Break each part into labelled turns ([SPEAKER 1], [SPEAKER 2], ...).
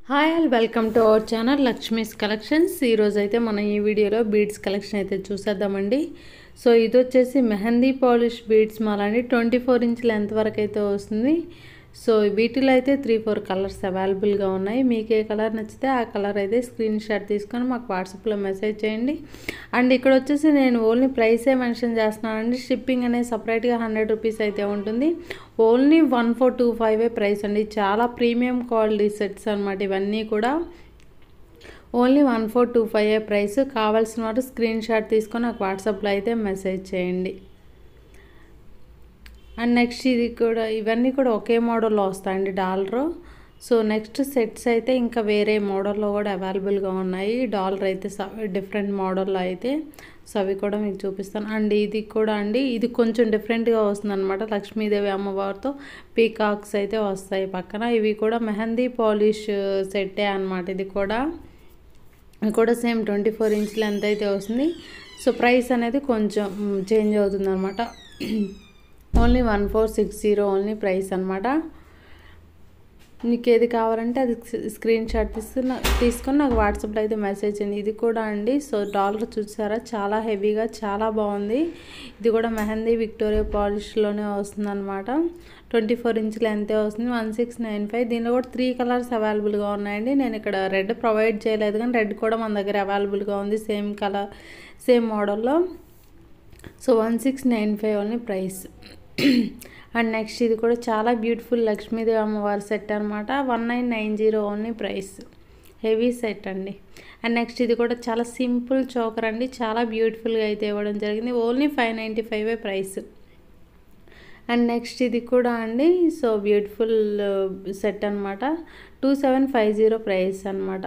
[SPEAKER 1] hi all welcome to our channel Lakshmi's collections ఈరోజు అయితే మనం ఈ వీడియోలో బీడ్స్ కలెక్షన్ అయితే చూసేద్దామండి సో ఇది వచ్చేసి మెహందీ పాలిష్ బీడ్స్ మాలండి ట్వంటీ ఫోర్ ఇంచ్ లెంత్ వరకు అయితే వస్తుంది సో వీటిలో అయితే త్రీ ఫోర్ కలర్స్ అవైలబుల్గా ఉన్నాయి మీకు ఏ కలర్ నచ్చితే ఆ కలర్ అయితే స్క్రీన్ షాట్ తీసుకొని మాకు వాట్సాప్లో మెసేజ్ చేయండి అండ్ ఇక్కడ వచ్చేసి నేను ఓన్లీ ప్రైసే మెన్షన్ చేస్తున్నానండి షిప్పింగ్ అనేది సపరేట్గా హండ్రెడ్ రూపీస్ అయితే ఉంటుంది ఓన్లీ వన్ ఫోర్ టూ ఫైవే ప్రైస్ అండి చాలా ప్రీమియం క్వాలిటీ సెట్స్ అనమాట ఇవన్నీ కూడా only one four two five price కావాల్సిన వారు స్క్రీన్ షాట్ తీసుకొని నాకు వాట్సాప్లో అయితే మెసేజ్ చేయండి అండ్ నెక్స్ట్ ఇది కూడా ఇవన్నీ కూడా ఒకే మోడల్లో వస్తాయండి డాలర్ సో నెక్స్ట్ సెట్స్ అయితే ఇంకా వేరే మోడల్లో కూడా అవైలబుల్గా ఉన్నాయి డాలర్ అయితే డిఫరెంట్ మోడల్లో అయితే సో అవి కూడా మీకు చూపిస్తాను అండ్ ఇది కూడా అండి ఇది కొంచెం డిఫరెంట్గా వస్తుంది అనమాట లక్ష్మీదేవి అమ్మవారితో పీకాక్స్ అయితే వస్తాయి పక్కన ఇవి కూడా మెహందీ పాలిష్ సెట్టే అనమాట ఇది కూడా ఇది కూడా same twenty four inch length అయితే వస్తుంది సో ప్రైస్ అనేది కొంచెం చేంజ్ అవుతుంది అనమాట only one four six zero only price అనమాట మీకు ఏది కావాలంటే అది స్క్రీన్ షాట్ తీసుకుని తీసుకొని నాకు వాట్సాప్లో అయితే మెసేజ్ చేయండి ఇది కూడా అండి సో డాలర్ చూసారా చాలా హెవీగా చాలా బాగుంది ఇది కూడా మెహందీ విక్టోరియా పాలిష్లోనే వస్తుందన్నమాట ట్వంటీ ఫోర్ ఇంచ్లు ఎంతే వస్తుంది వన్ సిక్స్ నైన్ ఫైవ్ దీనిలో కూడా త్రీ కలర్స్ అవైలబుల్గా ఉన్నాయండి నేను ఇక్కడ రెడ్ ప్రొవైడ్ చేయలేదు కానీ రెడ్ కూడా మన దగ్గర అవైలబుల్గా ఉంది సేమ్ కలర్ సేమ్ మోడల్లో so one six nine five only price and next ఇది కూడా చాలా బ్యూటిఫుల్ లక్ష్మీదేవి అమ్మవారి సెట్ అనమాట one nine nine zero only price heavy set అండి అండ్ నెక్స్ట్ ఇది కూడా చాలా సింపుల్ చోకర్ అండి చాలా బ్యూటిఫుల్గా అయితే ఇవ్వడం జరిగింది ఓన్లీ ఫైవ్ నైంటీ ఫైవే ప్రైస్ అండ్ నెక్స్ట్ ఇది కూడా అండి సో బ్యూటిఫుల్ సెట్ అనమాట two seven five zero price అనమాట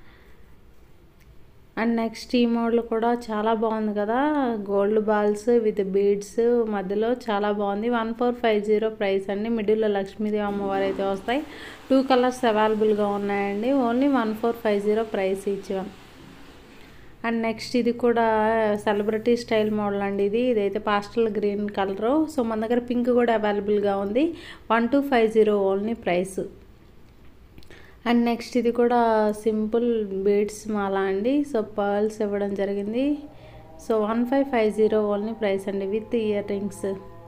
[SPEAKER 1] అండ్ నెక్స్ట్ ఈ మోడల్ కూడా చాలా బాగుంది కదా గోల్డ్ బాల్స్ విత్ బీడ్స్ మధ్యలో చాలా బాగుంది one four five zero price అండి మిడిల్లో లక్ష్మీదేవి అమ్మవారు అయితే వస్తాయి టూ కలర్స్ అవైలబుల్గా ఉన్నాయండి only one four five zero price ఇచ్చి అండ్ నెక్స్ట్ ఇది కూడా సెలబ్రిటీ స్టైల్ మోడల్ అండి ఇది ఇదైతే పాస్టల్ గ్రీన్ కలరు సో మన దగ్గర పింక్ కూడా అవైలబుల్గా ఉంది one two five zero only price and next ఇది కూడా సింపుల్ బీడ్స్ మాల అండి సో పర్ల్స్ ఇవ్వడం జరిగింది so one five five zero only price అండి with earrings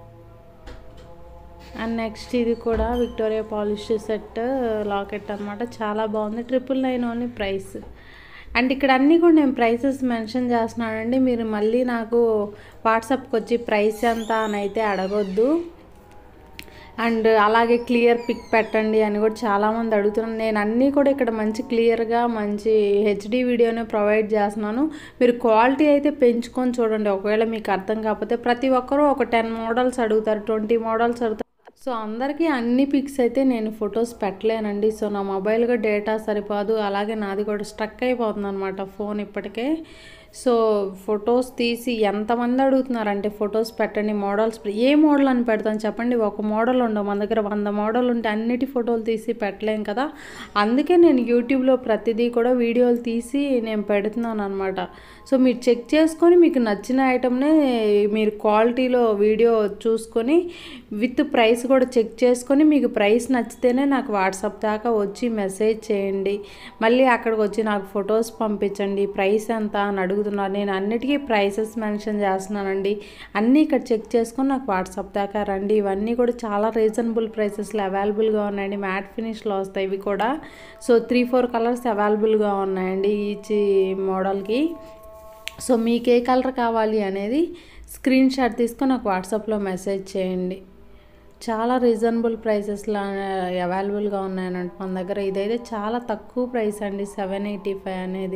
[SPEAKER 1] and next ఇది కూడా విక్టోరియా పాలిష్ సెట్ లాకెట్ అనమాట చాలా బాగుంది triple nine only price and ఇక్కడ అన్నీ కూడా నేను ప్రైసెస్ మెన్షన్ చేస్తున్నానండి మీరు మళ్ళీ నాకు వాట్సాప్కి వచ్చి ప్రైస్ ఎంత అని అయితే అడగొద్దు అండ్ అలాగే క్లియర్ పిక్ పెట్టండి అని కూడా చాలామంది అడుగుతున్నాను నేను అన్నీ కూడా ఇక్కడ మంచి క్లియర్గా మంచి హెచ్డి వీడియోనే ప్రొవైడ్ చేస్తున్నాను మీరు క్వాలిటీ అయితే పెంచుకొని చూడండి ఒకవేళ మీకు అర్థం కాకపోతే ప్రతి ఒక్కరూ ఒక టెన్ మోడల్స్ అడుగుతారు ట్వంటీ మోడల్స్ అడుగుతారు సో అందరికీ అన్ని పిక్స్ అయితే నేను ఫొటోస్ పెట్టలేనండి సో నా మొబైల్గా డేటా సరిపోదు అలాగే నాది కూడా స్ట్రక్ అయిపోతుంది అనమాట ఫోన్ ఇప్పటికే సో ఫొటోస్ తీసి ఎంతమంది అడుగుతున్నారంటే ఫొటోస్ పెట్టండి మోడల్స్ ఏ మోడల్ అని పెడతాను చెప్పండి ఒక మోడల్ ఉండవు మన దగ్గర వంద మోడల్ ఉంటే అన్నిటి ఫోటోలు తీసి పెట్టలేం కదా అందుకే నేను యూట్యూబ్లో ప్రతిదీ కూడా వీడియోలు తీసి నేను పెడుతున్నాను అనమాట సో మీరు చెక్ చేసుకొని మీకు నచ్చిన ఐటమ్నే మీరు క్వాలిటీలో వీడియో చూసుకొని విత్ ప్రైస్ కూడా చెక్ చేసుకొని మీకు ప్రైస్ నచ్చితేనే నాకు వాట్సాప్ దాకా వచ్చి మెసేజ్ చేయండి మళ్ళీ అక్కడికి వచ్చి నాకు ఫొటోస్ పంపించండి ప్రైస్ ఎంత అని అడుగుతున్నారు నేను అన్నిటికీ ప్రైసెస్ మెన్షన్ చేస్తున్నానండి అన్నీ ఇక్కడ చెక్ చేసుకొని నాకు వాట్సాప్ దాకా రండి ఇవన్నీ కూడా చాలా రీజనబుల్ ప్రైసెస్లో అవైలబుల్గా ఉన్నాయండి మ్యాట్ ఫినిష్లో వస్తాయి ఇవి కూడా సో త్రీ ఫోర్ కలర్స్ అవైలబుల్గా ఉన్నాయండి ఈచ్ మోడల్కి సో మీకు ఏ కలర్ కావాలి అనేది స్క్రీన్ షాట్ తీసుకొని నాకు వాట్సాప్లో మెసేజ్ చేయండి చాలా రీజనబుల్ ప్రైసెస్లో అవైలబుల్గా ఉన్నాయనంట మన దగ్గర ఇదైతే చాలా తక్కువ ప్రైస్ అండి సెవెన్ ఎయిటీ ఫైవ్ అనేది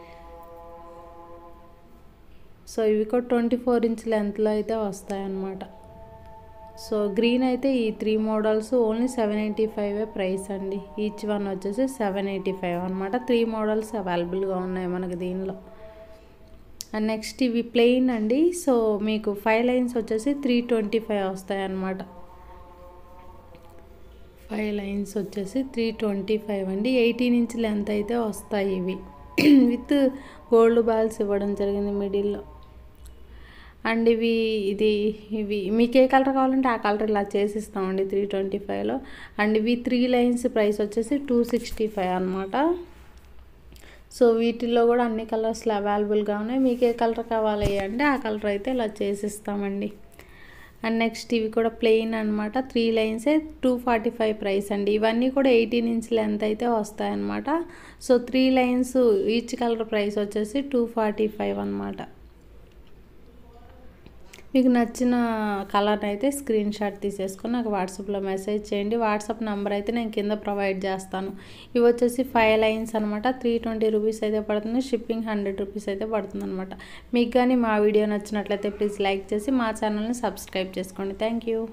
[SPEAKER 1] సో ఇవి కూడా ట్వంటీ ఫోర్ ఇంచ్ లెంత్లో అయితే వస్తాయన్నమాట సో గ్రీన్ అయితే ఈ three models only seven eighty five price అండి ఈచ్ వన్ వచ్చేసి సెవెన్ ఎయిటీ ఫైవ్ అనమాట త్రీ మోడల్స్ అవైలబుల్గా ఉన్నాయి మనకి దీనిలో అండ్ నెక్స్ట్ ఇవి ప్లెయిన్ అండి సో మీకు ఫైవ్ లైన్స్ వచ్చేసి త్రీ ట్వంటీ ఫైవ్ వస్తాయి అన్నమాట ఫైవ్ లైన్స్ వచ్చేసి త్రీ ట్వంటీ ఫైవ్ అండి ఎయిటీన్ ఇంచ్ లెంత్ అయితే వస్తాయి ఇవి విత్ గోల్డ్ బాల్స్ ఇవ్వడం జరిగింది మిడిల్లో అండ్ ఇవి ఇది ఇవి మీకు ఏ కలర్ కావాలంటే ఆ కలర్ ఇలా చేసిస్తామండి త్రీ ట్వంటీ ఫైవ్లో అండ్ ఇవి త్రీ లైన్స్ ప్రైస్ వచ్చేసి టూ సిక్స్టీ ఫైవ్ అనమాట సో వీటిల్లో కూడా అన్ని కలర్స్లో అవైలబుల్గా ఉన్నాయి మీకు ఏ కలర్ కావాలి అంటే ఆ కలర్ అయితే ఇలా చేసిస్తామండి అండ్ నెక్స్ట్ ఇవి కూడా ప్లెయిన్ అనమాట త్రీ లైన్సే టూ ఫార్టీ ఫైవ్ ప్రైస్ అండి ఇవన్నీ కూడా ఎయిటీన్ ఇంచ్ లెంత్ అయితే వస్తాయన్నమాట so three lines each colour price వచ్చేసి టూ ఫార్టీ ఫైవ్ అనమాట మీకు నచ్చిన కలర్ అయితే స్క్రీన్ షాట్ తీసేసుకొని నాకు వాట్సాప్లో మెసేజ్ చేయండి వాట్సాప్ నెంబర్ అయితే నేను కింద ప్రొవైడ్ చేస్తాను ఇవి వచ్చేసి ఫైవ్ లైన్స్ అనమాట త్రీ ట్వంటీ రూపీస్ అయితే పడుతుంది షిప్పింగ్ హండ్రెడ్ రూపీస్ అయితే పడుతుంది అనమాట మీకు కానీ మా వీడియో నచ్చినట్లయితే ప్లీజ్ లైక్ చేసి మా ఛానల్ని సబ్స్క్రైబ్ చేసుకోండి థ్యాంక్ యూ